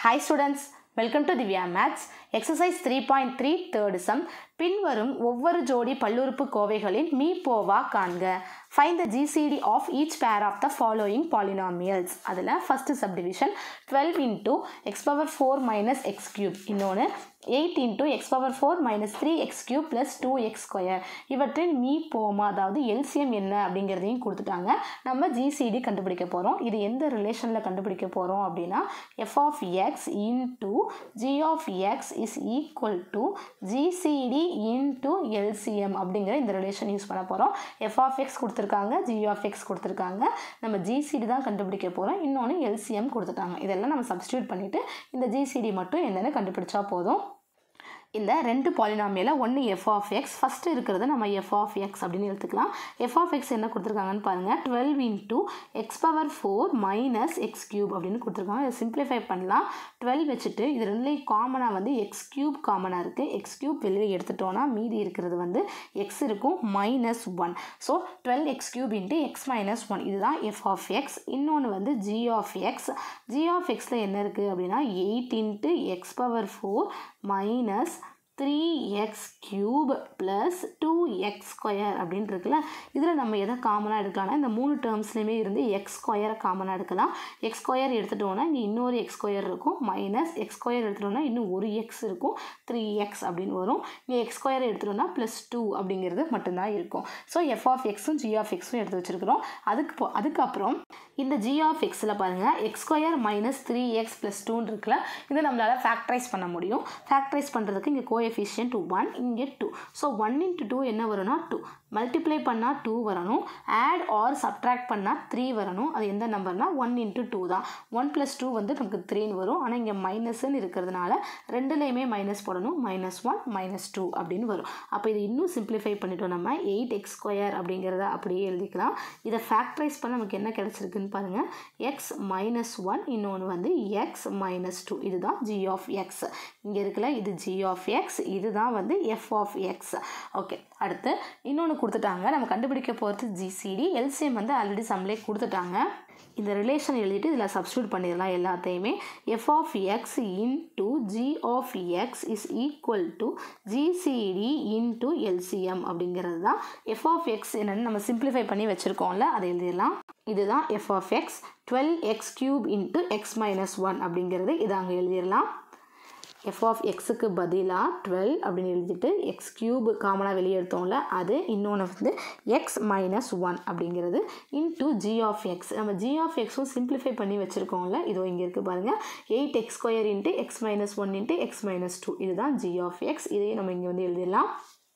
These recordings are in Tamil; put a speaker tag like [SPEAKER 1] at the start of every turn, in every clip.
[SPEAKER 1] Hi students, welcome to Divya Maths. Exercise 3.3 third sum. பின்வரும் ஒவ்வொரு ஜோடி பல்லுறுப்பு கோவைகளின் மீ போவா காண்க find the GCD of each pair of the following polynomials அதில் first subdivision twelve into x power four minus x cube இன்னொன்று eight into x power four minus three x cube plus two x square இவற்றின் மீ போமா அதாவது எல்சிஎம் என்ன அப்படிங்கிறதையும் கொடுத்துட்டாங்க நம்ம ஜிசிடி கண்டுபிடிக்க போகிறோம் இது எந்த ரிலேஷனில் கண்டுபிடிக்க போகிறோம் அப்படின்னா f of x into g of x is equal to GCD into LCM அப்படிங்கிற இந்த ரிலேஷன் யூஸ் பண்ண போகிறோம் எஃப் ஆஃப் எக்ஸ் கொடுத்துருக்காங்க ஜி ஆஃப் எக்ஸ் கொடுத்துருக்காங்க நம்ம ஜிசிடி தான் கண்டுபிடிக்க போகிறோம் இன்னொன்று எல்சிஎம் கொடுத்துட்டாங்க இதெல்லாம் நம்ம சப்ஸ்டியூட் பண்ணிவிட்டு இந்த ஜிசிடி மட்டும் என்னென்னு கண்டுபிடிச்சா போதும் இந்த ரெண்டு பாலினாமியில் ஒன்று எஃப் ஆஃப் எக்ஸ் ஃபஸ்ட்டு இருக்கிறது நம்ம எஃப் ஆஃப் எக்ஸ் அப்படின்னு எடுத்துக்கலாம் எஃப் ஆஃப் எக்ஸ் என்ன கொடுத்துருக்காங்கன்னு பாருங்கள் twelve into x power four minus x cube அப்படின்னு கொடுத்துருக்காங்க இதை சிம்பிளிஃபை பண்ணலாம் டுவெல் வச்சுட்டு இது ரெண்டுலேயும் காமனாக வந்து எக்ஸ் கியூப் காமனாக இருக்குது எக்ஸ் கியூப் வெளியே எடுத்துட்டோன்னா மீதி இருக்கிறது வந்து எக்ஸ் இருக்கும் minus one so twelve x cube into x minus one இதுதான் எஃப் ஆஃப் எக்ஸ் இன்னொன்று வந்து g of x g of எக்ஸில் என்ன இருக்குது அப்படின்னா eight into x power four minus three x cube plus two x square அப்படின்னு இருக்குல்ல இதில் நம்ம எதை காமனாக எடுக்கலாம்னா இந்த மூணு டேர்ம்ஸ்லேயுமே இருந்து எக்ஸ் ஸ்கொயரை காமனாக எடுக்கலாம் எக்ஸ் ஸ்கொயர் எடுத்துட்டோம்னா இங்கே இன்னொரு எக்ஸ் ஸ்கொயர் இருக்கும் மைனஸ் எக்ஸ் ஸ்கொயர் எடுத்துட்டோம்னா இன்னும் ஒரு எக்ஸ் இருக்கும் த்ரீ எக்ஸ் அப்படின்னு வரும் இங்கே எக்ஸ் ஸ்கொயர் எடுத்துட்டோம்னா ப்ளஸ் டூ அப்படிங்கிறது மட்டும்தான் இருக்கும் ஸோ எஃப் ஆஃப் எக்ஸும் ஜி ஆஃப் எக்ஸும் எடுத்து வச்சுருக்கிறோம் அதுக்கு போ அதுக்கப்புறம் இந்த ஜி ஆஃப் எக்ஸில் பாருங்கள் x square minus three x plus டூன்னு இருக்குல்ல இதை நம்மளால் ஃபேக்டரைஸ் பண்ண முடியும் ஃபேக்டரைஸ் பண்ணுறதுக்கு இங்கே கோஎஃபிஷியன்ட் ஒன் இங்கே two so one into two என்ன வரும்னா டூ மல்டிப்ளை பண்ணால் டூ வரணும் ஆட் ஆர் சப்ட்ராக்ட் பண்ணால் த்ரீ வரணும் அது எந்த நம்பர்னா ஒன் இன்ட்டு டூ தான் ஒன் ப்ளஸ் டூ வந்து நமக்கு த்ரீன்னு வரும் ஆனால் இங்கே மைனஸ்ன்னு இருக்கிறதுனால ரெண்டுலேயுமே மைனஸ் போடணும் மைனஸ் ஒன் மைனஸ் டூ அப்படின்னு வரும் அப்போ இது இன்னும் சிம்பிளிஃபை பண்ணிட்டோம் நம்ம எயிட் எக்ஸ் ஸ்கொயர் அப்படிங்கிறத அப்படியே எழுதிக்கலாம் இதை ஃபேக்டரைஸ் பண்ண நமக்கு என்ன கிடச்சிருக்குன்னு பாருங்கள் எக்ஸ் மைனஸ் ஒன் இன்னொன்று வந்து எக்ஸ் மைனஸ் டூ இதுதான் ஜி ஆஃப் எக்ஸ் இங்கே இருக்குல்ல இது ஜி ஆஃப் எக்ஸ் இதுதான் வந்து எஃப் ஆஃப் எக்ஸ் ஓகே அடுத்து இன்னொன்று கொடுத்துட்டாங்க நம்ம கண்டுபிடிக்க போகிறது ஜிசிடி எல்சிஎம் வந்து ஆல்ரெடி சம்லே கொடுத்துட்டாங்க இந்த ரிலேஷன் எழுதிட்டு இதில் சப்ஸ்டியூட் பண்ணிடலாம் எல்லாத்தையுமே f of x into g of x is equal to GCD into LCM அப்படிங்கிறது தான் எஃப் ஆஃப் எக்ஸ் என்னென்னு நம்ம சிம்பிளிஃபை பண்ணி வச்சுருக்கோம்ல அதை எழுதிடலாம் இதுதான் f of x twelve x cube into x minus one அப்படிங்கிறது இதை அங்கே எழுதிடலாம் எஃப் ஆஃப் எக்ஸுக்கு பதிலாக டுவெல் அப்படின்னு எழுதிட்டு எக்ஸ் கியூப் காமனாக வெளியே எடுத்தோம்ல அது இன்னொன்று வந்து எக்ஸ் மைனஸ் ஒன் அப்படிங்கிறது இன்டூ ஜி ஆஃப் எக்ஸ் நம்ம ஜி ஆஃப் எக்ஸும் சிம்பிளிஃபை பண்ணி வச்சுருக்கோம்ல இதோ இங்கே இருக்குது பாருங்கள் eight x square into x minus one into x minus two இதுதான் ஜி ஆஃப் எக்ஸ் இதையும் நம்ம இங்கே வந்து எழுதிடலாம்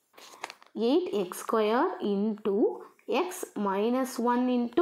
[SPEAKER 1] eight x square into x minus one into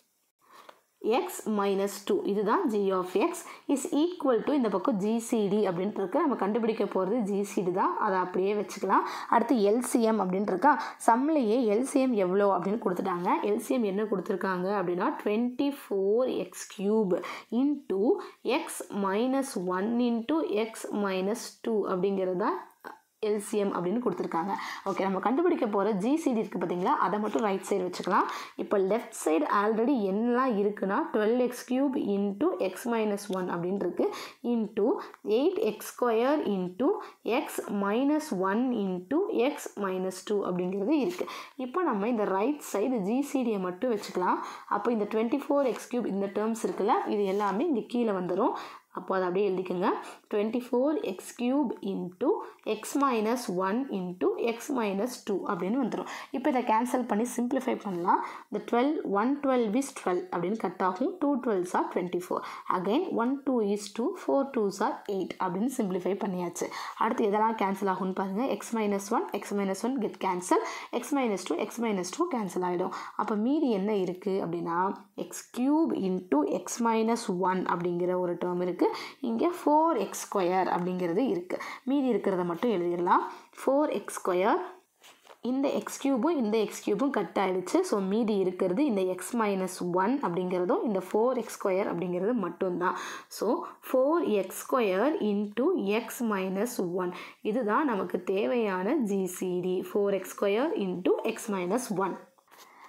[SPEAKER 1] x minus two இதுதான் g of x is equal to இந்த பக்கம் ஜிசிடி அப்படின்ட்டு இருக்கு நம்ம கண்டுபிடிக்க போகிறது ஜிசிடி தான் அதை அப்படியே வச்சுக்கலாம் அடுத்து எல்சிஎம் அப்படின்ட்டு இருக்கா சம்லேயே எல்சிஎம் எவ்வளோ அப்படின்னு கொடுத்துட்டாங்க எல்சிஎம் என்ன கொடுத்துருக்காங்க அப்படின்னா twenty four x cube into x minus one into x minus two அப்படிங்கிறது தான் எல்சிஎம் அப்படின்னு கொடுத்துருக்காங்க ஓகே நம்ம கண்டுபிடிக்க போகிற ஜிசிடி இருக்குது பார்த்தீங்களா அதை மட்டும் ரைட் சைடு வச்சுக்கலாம் இப்போ லெஃப்ட் சைடு ஆல்ரெடி என்னலாம் இருக்குன்னா twelve x cube into x minus one அப்படின்னு இருக்கு into eight x square into x minus one into x minus two அப்படிங்கிறது இருக்குது இப்போ நம்ம இந்த ரைட் சைடு ஜிசிடியை மட்டும் வச்சுக்கலாம் அப்போ இந்த டுவெண்ட்டி ஃபோர் எக்ஸ் கியூப் இந்த டேர்ம்ஸ் இருக்குல்ல இது எல்லாமே இங்கே கீழே வந்துடும் அப்போ அதை அப்படியே எழுதிக்கோங்க twenty four x cube into x minus one into x minus two அப்படின்னு வந்துடும் இப்போ இதை கேன்சல் பண்ணி சிம்பிளிஃபை பண்ணலாம் இந்த twelve one twelve is twelve அப்படின்னு கட் ஆகும் two twelves are twenty four again one two is two four twos are eight அப்படின்னு சிம்பிளிஃபை பண்ணியாச்சு அடுத்து எதெல்லாம் கேன்சல் ஆகும்னு பாருங்கள் x minus one x minus one get cancel x minus two x minus two cancel ஆகிடும் அப்போ மீதி என்ன இருக்குது அப்படின்னா x cube into x minus one அப்படிங்கிற ஒரு டேர்ம் இருக்குது இங்கே ஃபோர் எக்ஸ் ஸ்கொயர் அப்படிங்கிறது இருக்குது மீதி இருக்கிறத மட்டும் எழுதிடலாம் ஃபோர் எக்ஸ் ஸ்கொயர் இந்த எக்ஸ் கியூபும் இந்த எக்ஸ் கியூபும் கட் ஆகிடுச்சு ஸோ மீதி இருக்கிறது இந்த எக்ஸ் மைனஸ் ஒன் அப்படிங்கிறதும் இந்த ஃபோர் எக்ஸ் ஸ்கொயர் அப்படிங்கிறது மட்டும்தான் so four x square into x minus one இதுதான் நமக்கு தேவையான GCD four x square into x minus one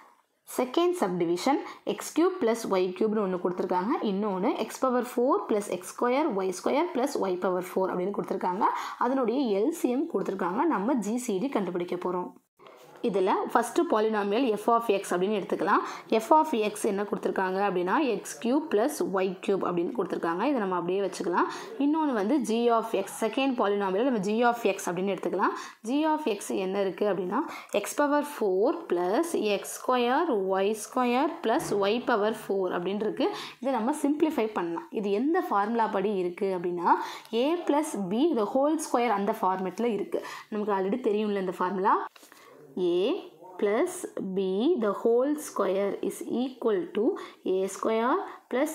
[SPEAKER 1] second subdivision x cube plus y கியூப்னு ஒன்று கொடுத்துருக்காங்க இன்னொன்று x power four plus x square y square plus y power four அப்படின்னு கொடுத்துருக்காங்க அதனுடைய எல்சிஎம் கொடுத்துருக்காங்க நம்ம ஜிசிடி கண்டுபிடிக்க போகிறோம் இதில் first polynomial f of x அப்படின்னு எடுத்துக்கலாம் எஃப் ஆஃப் எக்ஸ் என்ன கொடுத்துருக்காங்க அப்படின்னா x cube plus y cube அப்படின்னு கொடுத்துருக்காங்க இதை நம்ம அப்படியே வச்சுக்கலாம் இன்னொன்று வந்து g of x second polynomial நம்ம ஜி ஆஃப் எக்ஸ் அப்படின்னு எடுத்துக்கலாம் ஜி ஆஃப் எக்ஸ் என்ன இருக்குது அப்படின்னா x power four plus x square y square plus y power four அப்படின்னு இருக்குது இதை நம்ம சிம்பிளிஃபை பண்ணலாம் இது எந்த ஃபார்முலா படி இருக்குது அப்படின்னா a plus b the whole square அந்த ஃபார்மேட்டில் இருக்குது நமக்கு ஆல்ரெடி தெரியும்ல இந்த formula a plus b the whole square is equal to a square plus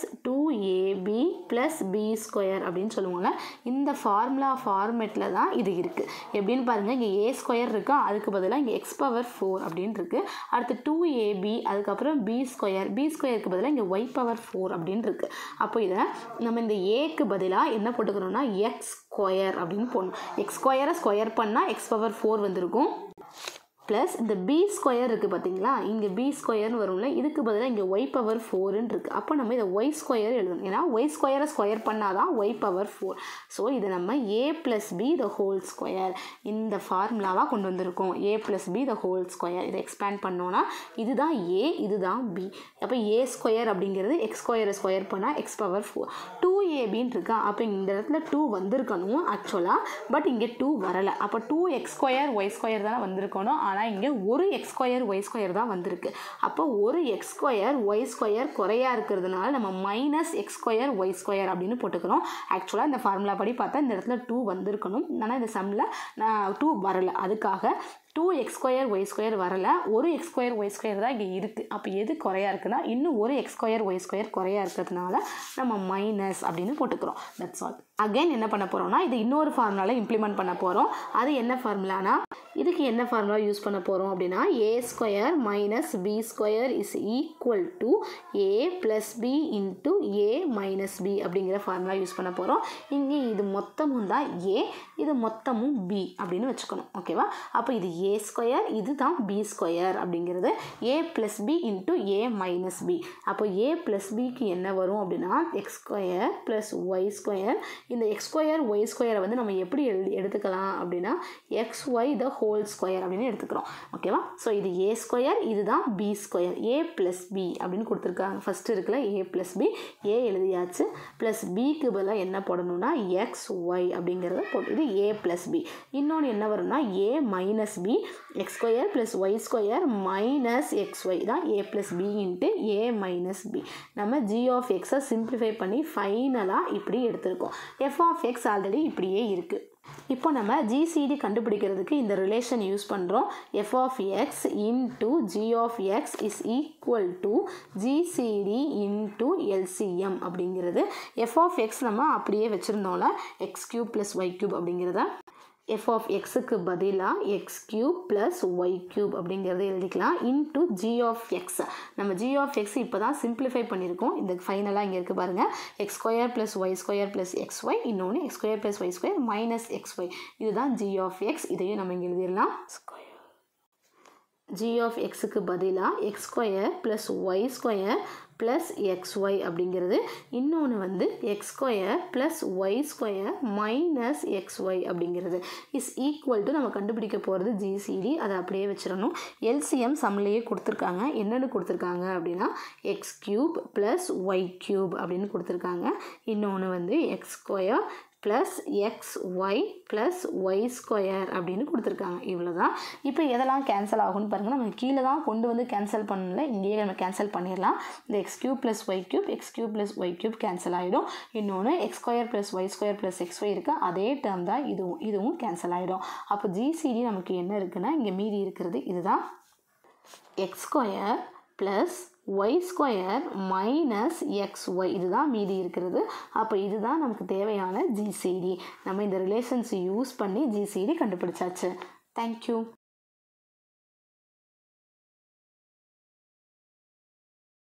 [SPEAKER 1] 2ab plus b square அப்படின்னு சொல்லுவாங்க இந்த ஃபார்முலா ஃபார்மேட்டில் தான் இது இருக்குது எப்படின்னு பாருங்கள் இங்கே ஏ ஸ்கொயர் இருக்கா அதுக்கு பதிலாக இங்கே எக்ஸ் பவர் ஃபோர் அப்படின்னு இருக்குது அடுத்து டூ ஏபி அதுக்கப்புறம் பி ஸ்கொயர் பி ஸ்கொயருக்கு பதிலாக இங்கே ஒய் பவர் ஃபோர் அப்படின்னு இருக்குது அப்போ இதை நம்ம இந்த ஏக்கு பதிலாக என்ன போட்டுக்கிறோம்னா எக்ஸ் ஸ்கொயர் அப்படின்னு போடணும் எக்ஸ் ஸ்கொயரை ஸ்கொயர் பண்ணால் எக்ஸ் பவர் ஃபோர் வந்திருக்கும் ப்ளஸ் இந்த பி ஸ்கொயர் இருக்குது பார்த்தீங்களா இங்கே பி ஸ்கொயர்னு வரும்ல இதுக்கு பதிலாக இங்கே ஒய் பவர் ஃபோருன்னு இருக்குது அப்போ நம்ம இதை ஒய் ஸ்கொயர் எழுதணும் ஏன்னா ஒய் ஸ்கொயரை ஸ்கொயர் பண்ணால் தான் ஒய் பவர் ஃபோர் ஸோ இதை நம்ம a plus b the whole square இந்த ஃபார்முலாவாக கொண்டு வந்திருக்கோம் a plus b the whole square இதை எக்ஸ்பேண்ட் பண்ணோன்னா இதுதான் ஏ இதுதான் பி அப்போ ஏ ஸ்கொயர் அப்படிங்கிறது எக்ஸ் ஸ்கொயரை ஸ்கொயர் பண்ணால் எக்ஸ் பவர் ஃபோர் டூ ஏபின்னு இருக்கா அப்போ இந்த இடத்துல டூ வந்திருக்கணும் ஆக்சுவலாக பட் இங்கே டூ வரலை அப்போ two x square y square தானே வந்திருக்கணும் ஆனால் இங்கே ஒரு எக்ஸ் ஸ்கொயர் ஒய் ஸ்கொயர் தான் வந்திருக்கு அப்போ ஒரு எக்ஸ் ஸ்கொயர் ஒய் ஸ்கொயர் குறையா இருக்கிறதுனால நம்ம minus x square y square அப்படின்னு போட்டுக்கிறோம் ஆக்சுவலாக இந்த ஃபார்முலா படி பார்த்தா இந்த இடத்துல டூ வந்திருக்கணும் ஆனால் இந்த சம்மில் நான் டூ வரலை அதுக்காக two x square y square வரல ஒரு எக்ஸ் ஸ்கொயர் ஒய் ஸ்கொயர் தான் இங்கே இருக்குது அப்போ எது குறையா இருக்குன்னா இன்னும் ஒரு எக்ஸ் ஸ்கொயர் ஒய் ஸ்கொயர் குறையா இருக்கிறதுனால நம்ம மைனஸ் அப்படின்னு போட்டுக்கிறோம் தட்ஸ் ஆல் அகைன் என்ன பண்ண போகிறோம்னா இது இன்னொரு ஃபார்முலாவில் இம்ப்ளிமெண்ட் பண்ண போகிறோம் அது என்ன ஃபார்முலானா இதுக்கு என்ன ஃபார்முலா யூஸ் பண்ண போகிறோம் அப்படின்னா a square minus b square is equal to a plus b into a minus b அப்படிங்கிற ஃபார்முலா யூஸ் பண்ண போகிறோம் இங்கே இது மொத்தமும் தான் ஏ இது மொத்தமும் பி அப்படின்னு வச்சுக்கணும் ஓகேவா அப்போ இது ஏ ஸ்கொயர் இது தான் பி ஸ்கொயர் அப்படிங்கிறது a plus b into a minus b அப்போ ஏ ப்ளஸ் பிக்கு என்ன வரும் அப்படின்னா x square plus y square இந்த எக்ஸ் ஸ்கொயர் ஒய் ஸ்கொயரை வந்து நம்ம எப்படி எழுதி எடுத்துக்கலாம் அப்படின்னா x y the whole square அப்படின்னு எடுத்துக்கிறோம் ஓகேவா ஸோ இது ஏ ஸ்கொயர் இதுதான் b square a plus b அப்படின்னு கொடுத்துருக்காங்க ஃபஸ்ட்டு இருக்குல்ல ஏ ப்ளஸ் பி ஏ எழுதியாச்சு ப்ளஸ் பிக்கு பதிலாக என்ன போடணும்னா எக்ஸ் ஒய் அப்படிங்கிறத போட்டு இது ஏ ப்ளஸ் பி இன்னொன்று என்ன வரும்னா a minus b x square plus y square minus x y தான் a plus b into a minus b நம்ம ஜி ஆஃப் எக்ஸை சிம்பிளிஃபை பண்ணி ஃபைனலாக இப்படி எடுத்திருக்கோம் எஃப் ஆஃப் எக்ஸ் ஆல்ரெடி இப்படியே இருக்குது இப்போ நம்ம ஜிசிடி கண்டுபிடிக்கிறதுக்கு இந்த ரிலேஷன் யூஸ் பண்ணுறோம் f of x into g of x is equal to GCD into LCM அப்படிங்கிறது எஃப் ஆஃப் எக்ஸ் நம்ம அப்படியே வச்சுருந்தோம்ல x cube plus y cube அப்படிங்கிறத எஃப் ஆஃப் எக்ஸுக்கு பதிலாக x cube plus y cube அப்படிங்கிறத எழுதிக்கலாம் இன்ட்டு ஜி ஆஃப் எக்ஸ் நம்ம ஜி ஆஃப் எக்ஸ் இப்போ தான் சிம்பிளிஃபை பண்ணியிருக்கோம் இந்த ஃபைனலாக இங்கே இருக்குது பாருங்கள் x square plus y square plus x y இன்னொன்று x square plus y square minus x y இதுதான் ஜி ஆஃப் எக்ஸ் இதையும் நம்ம இங்கே எழுதிடலாம் ஸ்கொயர் ஜி ஆஃப் எக்ஸுக்கு பதிலாக x square plus y square plus x y அப்படிங்கிறது இன்னொன்று வந்து x square plus y square minus x y அப்படிங்கிறது இஸ் ஈக்குவல் டு நம்ம கண்டுபிடிக்க போகிறது ஜிசிடி அதை அப்படியே வச்சிடணும் எல்சிஎம் சம்லேயே கொடுத்துருக்காங்க என்னென்னு கொடுத்துருக்காங்க அப்படின்னா x cube plus y cube அப்படின்னு கொடுத்துருக்காங்க இன்னொன்று வந்து x square plus x y plus y square அப்படின்னு கொடுத்துருக்காங்க இவ்வளோ தான் இப்போ எதெல்லாம் கேன்சல் ஆகும்னு பாருங்கள் நம்ம கீழே தான் கொண்டு வந்து கேன்சல் பண்ணல இங்கேயே நம்ம கேன்சல் பண்ணிடலாம் இந்த x cube plus y cube x cube plus y cube cancel ஆகிடும் இன்னொன்று x square plus y square plus x y இருக்குது அதே டேர்ம் தான் இதுவும் இதுவும் கேன்சல் ஆகிடும் அப்போ ஜிசிடி நமக்கு என்ன இருக்குன்னா இங்கே மீதி இருக்கிறது இதுதான் x square plus y square minus x y இதுதான் மீதி இருக்கிறது அப்போ இதுதான் நமக்கு தேவையான ஜிசிடி நம்ம இந்த ரிலேஷன்ஸ் யூஸ் பண்ணி ஜிசிடி கண்டுபிடிச்சாச்சு தேங்க்யூ